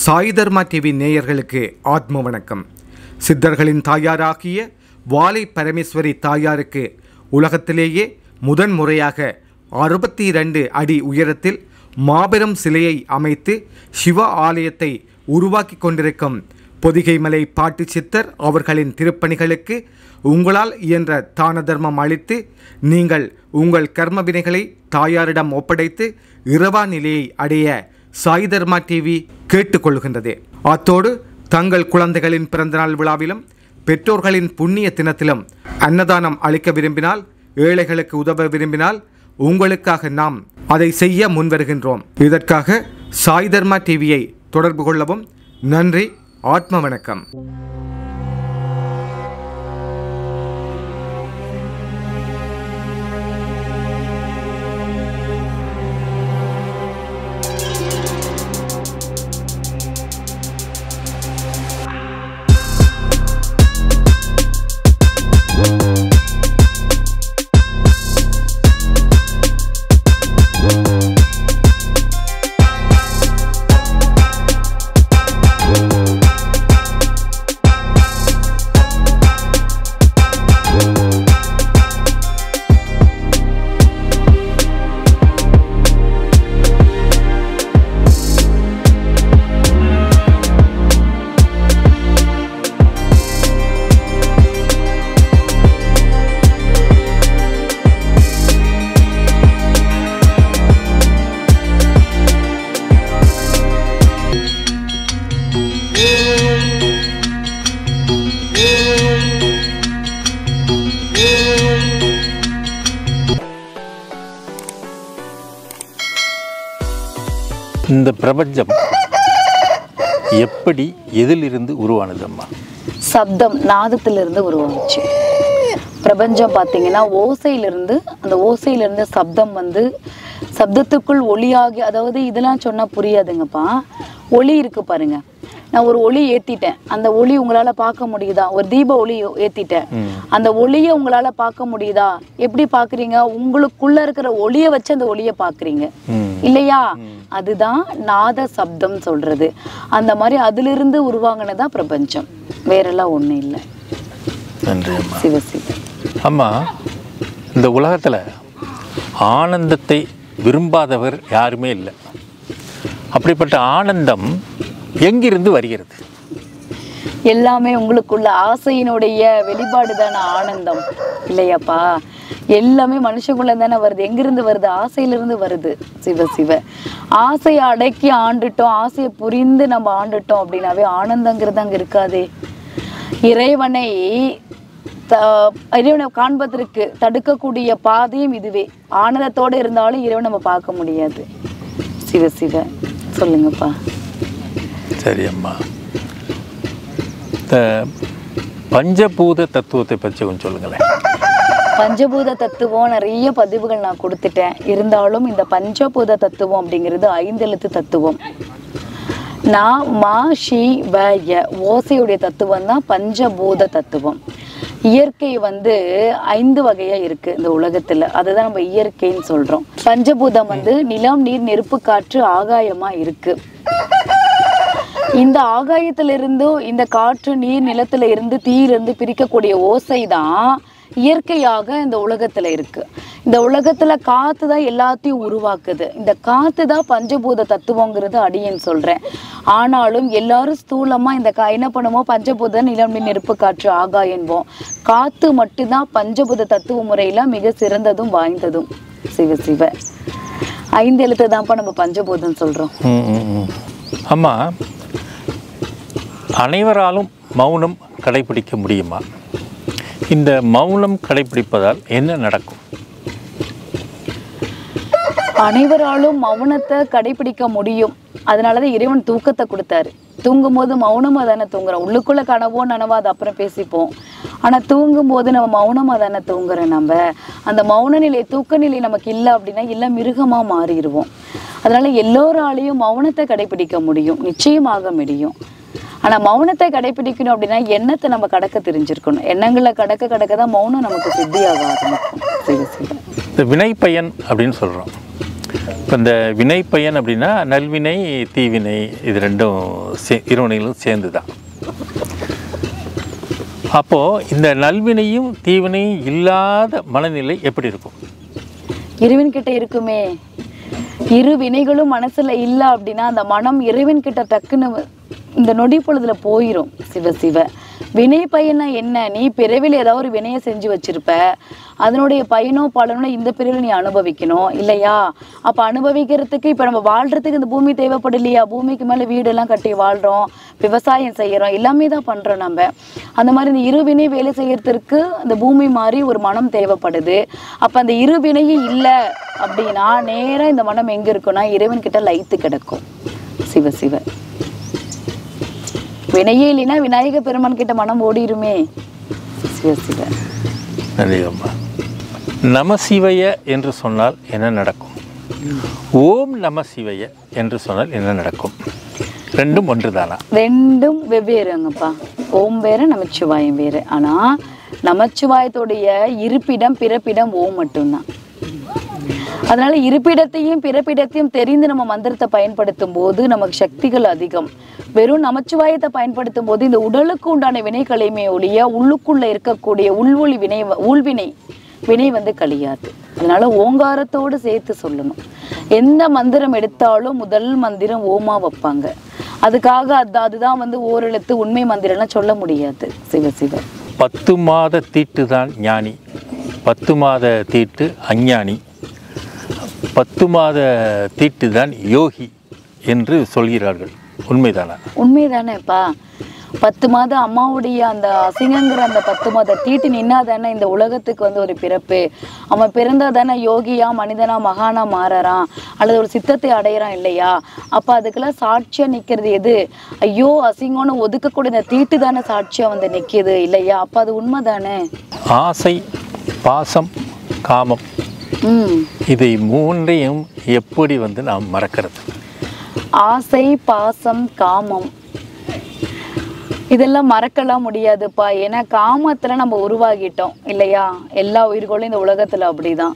சாய் தர்மா TV நேயர்களுக்கு ஆத்ம வணக்கம் சித்தர்களின் தாயாராகிய வாலை பரமேஸ்வரி தாயாருக்கு உலகத்திலேயே முதன் முறையாக அறுபத்தி இரண்டு அடி உயரத்தில் மாபெரும் சிலையை அமைத்து சிவ ஆலயத்தை உருவாக்கி கொண்டிருக்கும் பொதிகைமலை பாட்டு சித்தர் அவர்களின் திருப்பணிகளுக்கு உங்களால் இயன்ற தான தர்மம் அளித்து நீங்கள் உங்கள் கர்ம வினைகளை தாயாரிடம் ஒப்படைத்து இரவா நிலையை அடைய சாய் தர்மா டிவி கேட்டுக்கொள்கின்றது அத்தோடு தங்கள் குழந்தைகளின் பிறந்தநாள் விழாவிலும் பெற்றோர்களின் புண்ணிய தினத்திலும் அன்னதானம் அளிக்க விரும்பினால் ஏழைகளுக்கு உதவ விரும்பினால் உங்களுக்காக நாம் அதை செய்ய முன்வருகின்றோம் இதற்காக சாய் தர்மா டிவியை தொடர்பு கொள்ளவும் நன்றி ஆத்ம வணக்கம் இந்த பிரபஞ்சம் எப்படி எதிலிருந்து உருவானது அம்மா சப்தம் நாதத்திலிருந்து உருவாச்சு பிரபஞ்சம் பார்த்தீங்கன்னா ஓசையிலிருந்து அந்த ஓசையிலிருந்து சப்தம் வந்து சப்தத்துக்குள் ஒளியாகி அதாவது இதெல்லாம் சொன்னால் புரியாதுங்கப்பா ஒளி இருக்கு பாருங்க நான் ஒரு ஒளி ஏத்திட்டேன் அந்த ஒளி உங்களால பார்க்க முடியுதா ஒரு தீப ஒளி ஏத்திட்டேன் அந்த ஒளியை உங்களால பார்க்க முடியுதா எப்படி பாக்குறீங்க உங்களுக்குள்ள இருக்கிற ஒளியை வச்சு அந்த ஒளியை பாக்குறீங்க ம். இல்லையா அதுதான் நாத சப்தம் சொல்றது அந்த மாதிரி அதிலிருந்து உருவாங்கினதா பிரபஞ்சம் வேறெல்லாம் ஒண்ணும் இல்லை நன்றி அம்மா சிவ சிவ அம்மா இந்த உலகத்தில் ஆனந்தத்தை விரும்பாதவர் யாருமே இல்லை அப்படிப்பட்ட ஆனந்தம் எங்கிருந்து வருகிறது எல்லாமே உங்களுக்குள்ள ஆசையினுடைய வெளிப்பாடு தானே ஆனந்தம் இல்லையாப்பா எல்லாமே மனுஷங்குள்ள தானே வருது எங்கிருந்து வருது ஆசையிலிருந்து வருது சிவ சிவ ஆசையை அடக்கி ஆண்டுட்டோம் ஆசையை புரிந்து நம்ம ஆண்டுட்டோம் அப்படின்னாவே ஆனந்தங்கிறது அங்க இருக்காதே இறைவனை த- இறைவனை காண்பதற்கு தடுக்கக்கூடிய பாதையும் இதுவே ஆனந்தத்தோட இருந்தாலும் இறைவனை நம்ம பார்க்க முடியாது சிவ சிவ சொல்லுங்கப்பா சரி அம்மா இந்த பஞ்சபூத தத்துவத்தை பற்றி கொஞ்சம் சொல்லுங்களேன் பஞ்சபூத தத்துவம் நிறைய பதிவுகள் நான் கொடுத்துட்டேன் இருந்தாலும் இந்த பஞ்சபூத தத்துவம் அப்படிங்கிறது ஐந்து எழுத்து தத்துவம் நான் மா ஷி வ ய ஓசையுடைய தத்துவம் தான் பஞ்சபூத தத்துவம் இயற்கை வந்து ஐந்து வகையா இருக்கு இந்த உலகத்துல அதுதான் நம்ம இயற்கைன்னு சொல்றோம் பஞ்சபூதம் வந்து நிலம் நீர் நெருப்பு காற்று ஆகாயமா இருக்கு இந்த ஆகாயத்திலிருந்து இந்த காற்று நீர் நிலத்துல இருந்து தீயிலிருந்து பிரிக்கக்கூடிய ஓசை தான் இயற்கையாக இந்த உலகத்துல இருக்கு இந்த உலகத்துல காத்து தான் எல்லாத்தையும் உருவாக்குது இந்த காத்து தான் பஞ்சபூத தத்துவங்கிறது அடியேன்னு சொல்றேன் ஆனாலும் எல்லாரும் ஸ்தூலமா இந்த கா என்ன பண்ணுமோ பஞ்சபூத நிலம் நீர், நெருப்பு காற்று ஆகாயம் என்போம் காத்து மட்டும்தான் பஞ்சபூத தத்துவ முறையில மிக சிறந்ததும் வாய்ந்ததும் சிவ சிவ ஐந்து எழுத்து தான்ப்பா நம்ம பஞ்சபூதம் சொல்றோம் ம், ம், ம். அம்மா அனைவராலும் மௌனம் கடைபிடிக்க முடியுமா இந்த மௌனம் கடைபிடிப்பதால் என்ன நடக்கும் அனைவராலும் மௌனத்தை கடைபிடிக்க முடியும் அதனாலதான் இறைவன் தூக்கத்தை கொடுத்தாரு தூங்கும் போது மௌனமா தானே தூங்குறோம் உள்ளுக்குள்ள கனவோ நனவோ அது அப்புறம் பேசிப்போம் ஆனா தூங்கும் போது நம்ம மௌனமா தானே தூங்குறோம் நம்ம அந்த மௌன நிலை தூக்க நிலை நமக்கு இல்லை அப்படின்னா இல்லை மிருகமா மாறிடுவோம் அதனால எல்லோராலையும் மௌனத்தை கடைபிடிக்க முடியும் நிச்சயமாக முடியும் ஆனா மௌனத்தை கடைபிடிக்கணும் அப்படின்னா எண்ணத்தை நம்ம கடக்க தெரிஞ்சிருக்கணும் எண்ணங்களை கடக்க கடக்க தான் மௌனம் நமக்கு சித்தியாக ஆரம்பிக்கும் சிவ சிவ இந்த வினை பயன் அப்படின்னு சொல்கிறோம் இப்போ இந்த வினை பயன் அப்படின்னா நல்வினை தீவினை இது ரெண்டும் சே இருவினைகளும் சேர்ந்து தான் அப்போது இந்த நல்வினையும் தீவினையும் இல்லாத மனநிலை எப்படி இருக்கும் இறைவன் கிட்ட இருக்குமே இரு வினைகளும் மனசுல இல்ல அப்படின்னா அந்த மனம் இறைவன் கிட்ட டக்குன்னு இந்த நொடி பொழுதுல போயிரும் சிவ சிவ வினை பயனா என்ன நீ பிறவில ஏதாவது ஒரு வினையை செஞ்சு வச்சிருப்ப அதனுடைய பயனோ பலனோ இந்த பிறவில நீ அனுபவிக்கணும் இல்லையா அப்ப அனுபவிக்கிறதுக்கு இப்ப நம்ம வாழ்றதுக்கு இந்த பூமி தேவைப்படலையா பூமிக்கு மேல வீடெல்லாம் கட்டி வாழ்றோம் விவசாயம் செய்யறோம் எல்லாமே தான் பண்றோம் நம்ம அந்த மாதிரி இந்த இருவினை வேலை செய்யறதுக்கு அந்த பூமி மாதிரி ஒரு மனம் தேவைப்படுது அப்ப அந்த இருவினையும் இல்லை அப்படின்னா நேரா இந்த மனம் எங்க இருக்குன்னா இறைவன் கிட்ட லைத்து கிடக்கும் சிவ சிவ வினையே இல்லைன்னா விநாயக பெருமான் கிட்ட மனம் ஓடிருமே சிவ சிவ நன்றியம்மா நமசிவய என்று சொன்னால் என்ன நடக்கும் ஓம் நம சிவய என்று சொன்னால் என்ன நடக்கும் ரெண்டும் ஒன்று தானா ரெண்டும் வெவ்வேறுங்கப்பா ஓம் வேற நமச்சிவாயம் வேறு ஆனா நமச்சிவாயத்துடைய இருப்பிடம் பிறப்பிடம் ஓம் மட்டும்தான் அதனால இருப்பிடத்தையும் பிறப்பிடத்தையும் தெரிந்து நம்ம மந்திரத்தை பயன்படுத்தும் போது நமக்கு சக்திகள் அதிகம் வெறும் நமச்சிவாயத்தை பயன்படுத்தும் போது இந்த உடலுக்கு உண்டான வினைகளையுமே ஒழிய உள்ளுக்குள்ள இருக்கக்கூடிய உள்வொளி வினை ஊழ்வினை வினை வந்து கழியாது அதனால ஓங்காரத்தோடு சேர்த்து சொல்லணும் எந்த மந்திரம் எடுத்தாலும் முதல் மந்திரம் ஓமா வைப்பாங்க அதுக்காக அது அதுதான் வந்து ஓரெழுத்து உண்மை மந்திரம்லாம் சொல்ல முடியாது சிவ சிவ பத்து மாத தீட்டு தான் ஞானி பத்து மாத தீட்டு அஞ்ஞானி பத்து மாத தீட்டு தான் யோகி என்று சொல்கிறார்கள் உண்மைதானா உண்மைதானேப்பா பத்து மாதம் அம்மாவுடைய அந்த அசிங்கங்கிற அந்த பத்து மாத தீட்டு நின்னா தானே இந்த உலகத்துக்கு வந்து ஒரு பிறப்பு அவன் பிறந்தா தானே யோகியா மனிதனா மகானா மாறறான் அல்லது ஒரு சித்தத்தை அடையறான் இல்லையா அப்ப அதுக்கெல்லாம் சாட்சியா நிக்கிறது எது ஐயோ அசிங்கம்னு ஒதுக்கக்கூடிய இந்த தீட்டு தானே சாட்சியா வந்து நிக்குது இல்லையா அப்ப அது உண்மைதானே ஆசை பாசம் காமம் ம் இதை மூன்றையும் எப்படி வந்து நாம் மறக்கிறது ஆசை பாசம் காமம் இதெல்லாம் மறக்கலாம் முடியாதுப்பா ஏன்னா காமத்துல நம்ம உருவாகிட்டோம் இல்லையா எல்லா உயிர்களும் இந்த உலகத்துல அப்படிதான்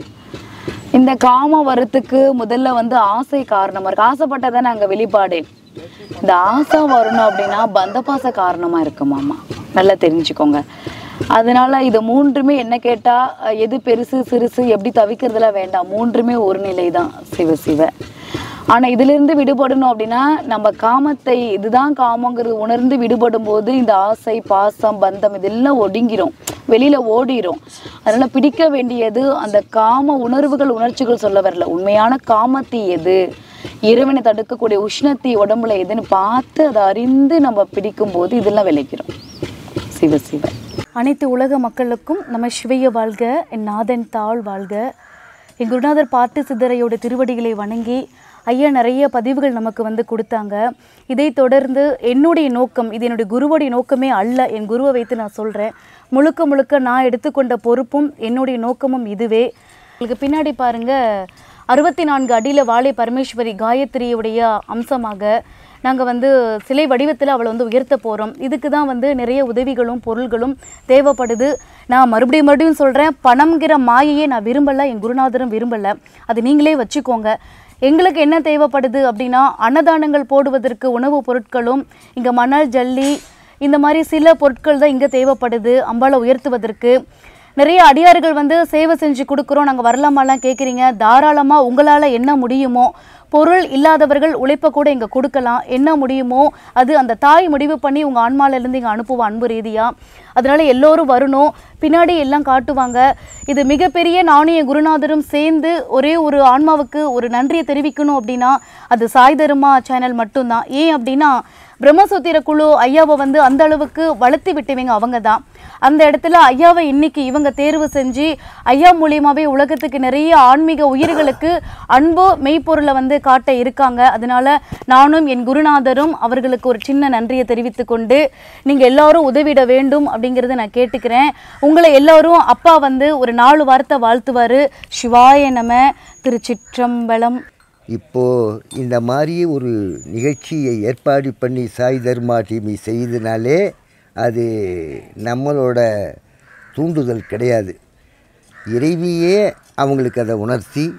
இந்த காமம் வரத்துக்கு முதல்ல வந்து ஆசை காரணமா இருக்கு ஆசைப்பட்டதானே அங்க வெளிப்பாடு இந்த ஆசை வரணும் அப்படின்னா பந்தபாச காரணமா இருக்குமாமா நல்லா தெரிஞ்சுக்கோங்க அதனால இது மூன்றுமே என்ன கேட்டா அஹ், எது பெருசு சிறுசு எப்படி தவிக்கிறதுலாம் வேண்டாம் மூன்றுமே ஒரு நிலை தான் சிவ சிவ ஆனா இதுல இருந்து விடுபடணும் அப்படின்னா நம்ம காமத்தை இதுதான் காமங்கிறது உணர்ந்து விடுபடும் போது இந்த ஆசை பாசம் பந்தம் இதெல்லாம் ஒடுங்கிரும் வெளியில ஓடிரும் அதனால பிடிக்க வேண்டியது அந்த காம உணர்வுகள் உணர்ச்சிகள் சொல்ல வரல உண்மையான காமத்தி எது இறைவனை தடுக்கக்கூடிய உஷ்ணத்தி உடம்புல எதுன்னு பார்த்து அதை அறிந்து நம்ம பிடிக்கும் போது இதெல்லாம் விளைக்கிறோம் சிவ சிவ அனைத்து உலக மக்களுக்கும் நம்ம சிவைய வாழ்க என் நாதன் தாழ் வாழ்க என் குருநாதர் பாட்டு சித்தரையோட திருவடிகளை வணங்கி ஐயா நிறைய பதிவுகள் நமக்கு வந்து கொடுத்தாங்க இதை தொடர்ந்து என்னுடைய நோக்கம் இது என்னுடைய குருவுடைய நோக்கமே அல்ல என் குருவை வைத்து நான் சொல்கிறேன் முழுக்க முழுக்க நான் எடுத்துக்கொண்ட பொறுப்பும் என்னுடைய நோக்கமும் இதுவே உங்களுக்கு பின்னாடி பாருங்க அறுபத்தி நான்கு அடியில் வாழை பரமேஸ்வரி காயத்ரியுடைய அம்சமாக நாங்கள் வந்து சிலை வடிவத்தில் அவளை வந்து உயர்த்த போகிறோம் இதுக்கு தான் வந்து நிறைய உதவிகளும் பொருள்களும் தேவைப்படுது நான் மறுபடியும் மறுபடியும் சொல்கிறேன் பணம்ங்கிற மாயையே நான் விரும்பலை என் குருநாதரும் விரும்பலை அது நீங்களே வச்சுக்கோங்க எங்களுக்கு என்ன தேவைப்படுது அப்படின்னா அன்னதானங்கள் போடுவதற்கு உணவுப் பொருட்களும் இங்கே மணல் ஜல்லி இந்த மாதிரி சில பொருட்கள் தான் இங்கே தேவைப்படுது அம்பாளை உயர்த்துவதற்கு நிறைய அடியார்கள் வந்து சேவை செஞ்சு கொடுக்குறோம் நாங்கள் வரலாமாலாம் கேட்குறீங்க தாராளமாக உங்களால் என்ன முடியுமோ பொருள் இல்லாதவர்கள் உழைப்பை கூட இங்கே கொடுக்கலாம் என்ன முடியுமோ அது அந்த தாய் முடிவு பண்ணி உங்கள் ஆன்மாலேருந்து இங்கே அனுப்புவோம் அன்பு ரீதியாக அதனால எல்லோரும் வரணும் பின்னாடி எல்லாம் காட்டுவாங்க இது மிகப்பெரிய நானும் என் குருநாதரும் சேர்ந்து ஒரே ஒரு ஆன்மாவுக்கு ஒரு நன்றியை தெரிவிக்கணும் அப்படின்னா அது சாய் தருமா சேனல் மட்டும்தான் ஏன் அப்படின்னா பிரம்மசூத்திர குழு ஐயாவை வந்து அந்த அளவுக்கு வளர்த்து விட்டவங்க அவங்க தான் அந்த இடத்துல ஐயாவை இன்னைக்கு இவங்க தேர்வு செஞ்சு ஐயா மூலியமாவே உலகத்துக்கு நிறைய ஆன்மீக உயிர்களுக்கு அன்பு மெய்ப்பொருளை வந்து காட்ட இருக்காங்க அதனால நானும் என் குருநாதரும் அவர்களுக்கு ஒரு சின்ன நன்றியை தெரிவித்து கொண்டு நீங்க எல்லாரும் உதவிட வேண்டும் அப்படிங்கறத நான் கேட்டுக்கிறேன் உங்களை எல்லாரும் அப்பா வந்து ஒரு நாலு வார்த்தை வாழ்த்துவாரு சிவாய நம திருச்சிற்றம்பலம் இப்போது இந்த மாதிரி ஒரு நிகழ்ச்சியை ஏற்பாடு பண்ணி சாய் தர்மா டிவி செய்தனாலே அது நம்மளோட தூண்டுதல் கிடையாது இறைவியே அவங்களுக்கு அதை உணர்த்தி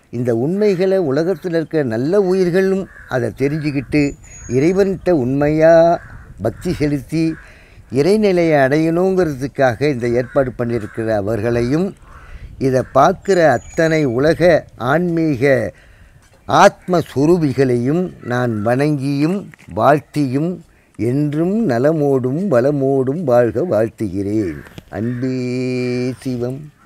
இந்த உண்மைகளை உலகத்தில் இருக்கிற நல்ல உயிர்களும் அதை தெரிஞ்சுக்கிட்டு இறைவன்கிட்ட உண்மையாக பக்தி செலுத்தி இறைநிலையை அடையணுங்கிறதுக்காக இந்த ஏற்பாடு பண்ணியிருக்கிற அவர்களையும் இதை பார்க்குற அத்தனை உலக ஆன்மீக ஆத்மஸ்வரூபிகளையும் நான் வணங்கியும் வாழ்த்தியும் என்றும் நலமோடும் வளமோடும் வாழ்க வாழ்த்துகிறேன் அன்பே சிவம்